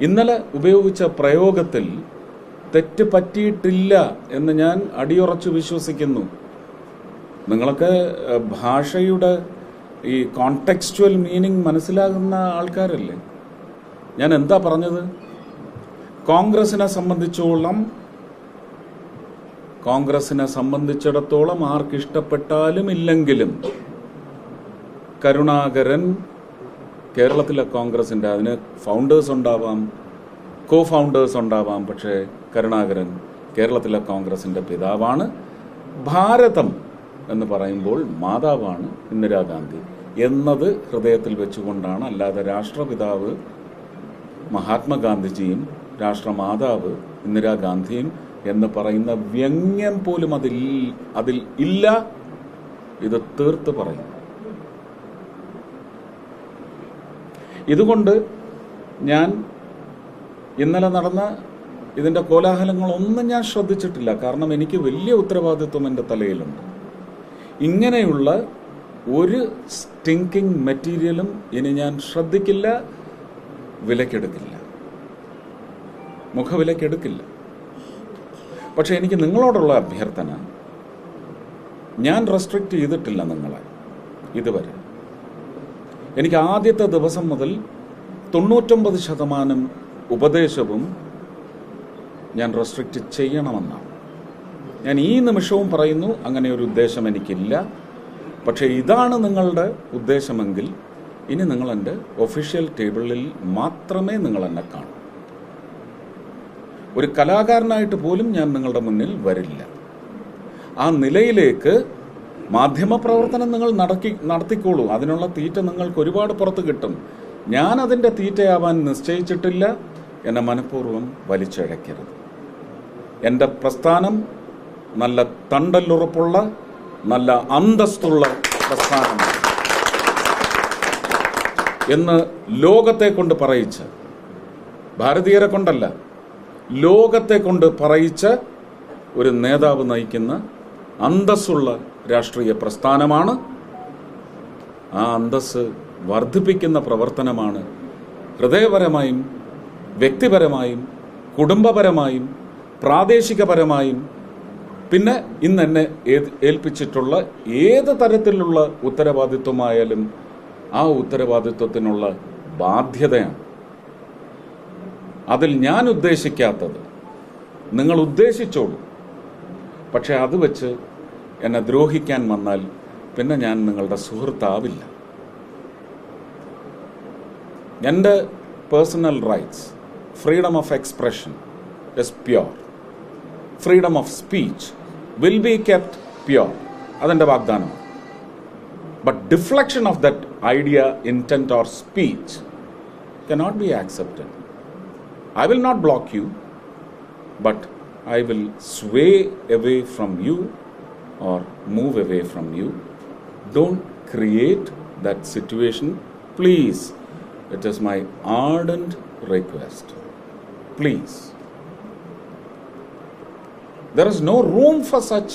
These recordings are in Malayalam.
ഇന്നലെ ഉപയോഗിച്ച പ്രയോഗത്തിൽ തെറ്റ് പറ്റിയിട്ടില്ല എന്ന് ഞാൻ അടിയുറച്ചു വിശ്വസിക്കുന്നു നിങ്ങളൊക്കെ ഏഹ്, ഭാഷയുടെ ഈ കോണ്ടെക്സ്റ്റുവൽ മീനിങ് മനസ്സിലാകുന്ന ആൾക്കാരല്ലേ ഞാൻ എന്താ പറഞ്ഞത് കോൺഗ്രസിനെ സംബന്ധിച്ചോളം കോൺഗ്രസിനെ സംബന്ധിച്ചിടത്തോളം ആർക്കിഷ്ടപ്പെട്ടാലും ഇല്ലെങ്കിലും കരുണാകരൻ കേരളത്തിലെ കോൺഗ്രസിന്റെ അതിന് ഫൗണ്ടേഴ്സ് ഉണ്ടാവാം കോ ഫൗണ്ടേഴ്സ് ഉണ്ടാവാം പക്ഷേ കരുണാകരൻ കേരളത്തിലെ കോൺഗ്രസിന്റെ പിതാവാണ് ഭാരതം എന്ന് പറയുമ്പോൾ മാതാവാണ് ഇന്ദിരാഗാന്ധി എന്നത് ഹൃദയത്തിൽ വെച്ചുകൊണ്ടാണ് അല്ലാതെ രാഷ്ട്രപിതാവ് മഹാത്മാഗാന്ധിജിയും രാഷ്ട്രമാതാവ് ഇന്ദിരാഗാന്ധിയും എന്ന് പറയുന്ന വ്യംഗ്യം പോലും അതിൽ അതിൽ ഇല്ല ഇത് തീർത്ത് പറയും ഇതുകൊണ്ട് ഞാൻ ഇന്നലെ നടന്ന ഇതിന്റെ കോലാഹലങ്ങളൊന്നും ഞാൻ ശ്രദ്ധിച്ചിട്ടില്ല കാരണം എനിക്ക് വലിയ ഉത്തരവാദിത്വം എൻ്റെ തലയിലുണ്ട് ഇങ്ങനെയുള്ള ഒരു സ്റ്റിങ്കിങ് മെറ്റീരിയലും ഇനി ഞാൻ ശ്രദ്ധിക്കില്ല വിലക്കെടുക്കില്ല മുഖവിലക്കെടുക്കില്ല പക്ഷെ എനിക്ക് നിങ്ങളോടുള്ള അഭ്യർത്ഥന ഞാൻ റെസ്ട്രിക്റ്റ് ചെയ്തിട്ടില്ല നിങ്ങളെ ഇതുവരെ എനിക്ക് ആദ്യത്തെ ദിവസം മുതൽ തൊണ്ണൂറ്റൊമ്പത് ശതമാനം ഉപദേശവും ഞാൻ റെസ്ട്രിക്റ്റ് ചെയ്യണമെന്നാണ് ഞാൻ ഈ നിമിഷവും പറയുന്നു അങ്ങനെ ഒരു ഉദ്ദേശം എനിക്കില്ല പക്ഷേ ഇതാണ് നിങ്ങളുടെ ഉദ്ദേശമെങ്കിൽ ഇനി നിങ്ങൾ എൻ്റെ ഒഫീഷ്യൽ ടേബിളിൽ മാത്രമേ നിങ്ങൾ എന്നെ കാണൂ ഒരു കലാകാരനായിട്ട് പോലും ഞാൻ നിങ്ങളുടെ മുന്നിൽ വരില്ല ആ നിലയിലേക്ക് മാധ്യമപ്രവർത്തനം നിങ്ങൾ നടക്കി നടത്തിക്കോളൂ അതിനുള്ള തീറ്റ നിങ്ങൾക്ക് ഒരുപാട് പുറത്ത് കിട്ടും ഞാൻ അതിൻ്റെ തീറ്റയാവാൻ നിശ്ചയിച്ചിട്ടില്ല എന്നെ മനഃപൂർവ്വം വലിച്ചഴക്കരുത് എൻ്റെ പ്രസ്ഥാനം നല്ല തണ്ടല്ലുറപ്പുള്ള നല്ല അന്തസ്തുള്ള പ്രസ്ഥാനമാണ് എന്ന് ലോകത്തെ കൊണ്ട് പറയിച്ച് ഭാരതീയരെ കൊണ്ടല്ല ലോകത്തെ കൊണ്ട് പറയിച്ച ഒരു നേതാവ് നയിക്കുന്ന അന്തസ്സുള്ള രാഷ്ട്രീയ പ്രസ്ഥാനമാണ് ആ അന്തസ് വർദ്ധിപ്പിക്കുന്ന പ്രവർത്തനമാണ് ഹൃദയപരമായും വ്യക്തിപരമായും കുടുംബപരമായും പ്രാദേശികപരമായും പിന്നെ ഇന്ന് എന്നെ ഏത്- ഏൽപ്പിച്ചിട്ടുള്ള ഏത് തരത്തിലുള്ള ഉത്തരവാദിത്വമായാലും ആ ഉത്തരവാദിത്വത്തിനുള്ള ബാധ്യതയാണ് അതിൽ ഞാൻ ഉദ്ദേശിക്കാത്തത് നിങ്ങൾ ഉദ്ദേശിച്ചോളൂ പക്ഷെ അത് വെച്ച് എന്നെ ദ്രോഹിക്കാൻ വന്നാൽ പിന്നെ ഞാൻ നിങ്ങളുടെ സുഹൃത്താവില്ല എൻ്റെ personal rights freedom of expression is pure freedom of speech will be kept pure അതെൻ്റെ വാഗ്ദാനമാണ് but deflection of that idea intent or speech cannot be accepted I will not block you, but I will sway away from you or move away from you. Don't create that situation. Please, it is my ardent request. Please. There is no room for such,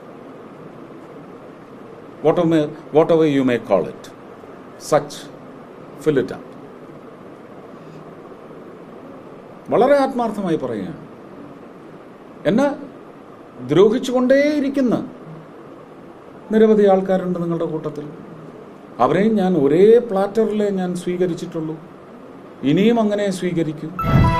whatever, whatever you may call it, such. Fill it up. വളരെ ആത്മാർത്ഥമായി പറയുകയാണ് എന്നെ ദ്രോഹിച്ചുകൊണ്ടേയിരിക്കുന്ന നിരവധി ആൾക്കാരുണ്ട് നിങ്ങളുടെ കൂട്ടത്തിൽ അവരെയും ഞാൻ ഒരേ പ്ലാറ്ററിലേ ഞാൻ സ്വീകരിച്ചിട്ടുള്ളൂ ഇനിയും അങ്ങനെ സ്വീകരിക്കും